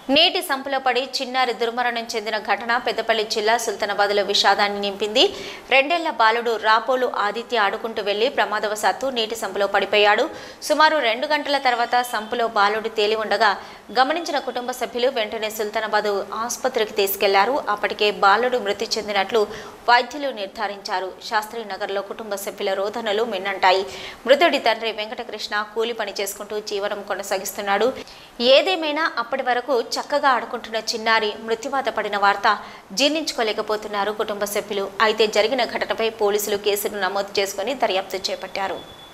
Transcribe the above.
నీటి సంపులో పడి చిన్నారి దుర్మరణం చెందిన ఘటన పెద్దపల్లి జిల్లా సుల్తానాబాద్లో విషాదాన్ని నింపింది రెండేళ్ల బాలుడు రాపోలు ఆదిత్య ఆడుకుంటూ వెళ్లి ప్రమాదవశాత్తు నీటి సంపులో పడిపోయాడు సుమారు రెండు గంటల తర్వాత సంపులో బాలుడు తేలి ఉండగా గమనించిన కుటుంబ సభ్యులు వెంటనే సుల్తానాబాద్ ఆసుపత్రికి తీసుకెళ్లారు అప్పటికే బాలుడు మృతి చెందినట్లు వైద్యులు నిర్ధారించారు శాస్త్రీనగర్లో కుటుంబ సభ్యుల రోదనలు మిన్నంటాయి మృతుడి తండ్రి వెంకటకృష్ణ కూలి పని చేసుకుంటూ జీవనం కొనసాగిస్తున్నాడు ఏదేమైనా అప్పటి వరకు చక్కగా ఆడుకుంటున్న చిన్నారి మృత్యువాత పడిన వార్త జీర్ణించుకోలేకపోతున్నారు కుటుంబ సభ్యులు అయితే జరిగిన ఘటనపై పోలీసులు కేసును నమోదు చేసుకుని దర్యాప్తు చేపట్టారు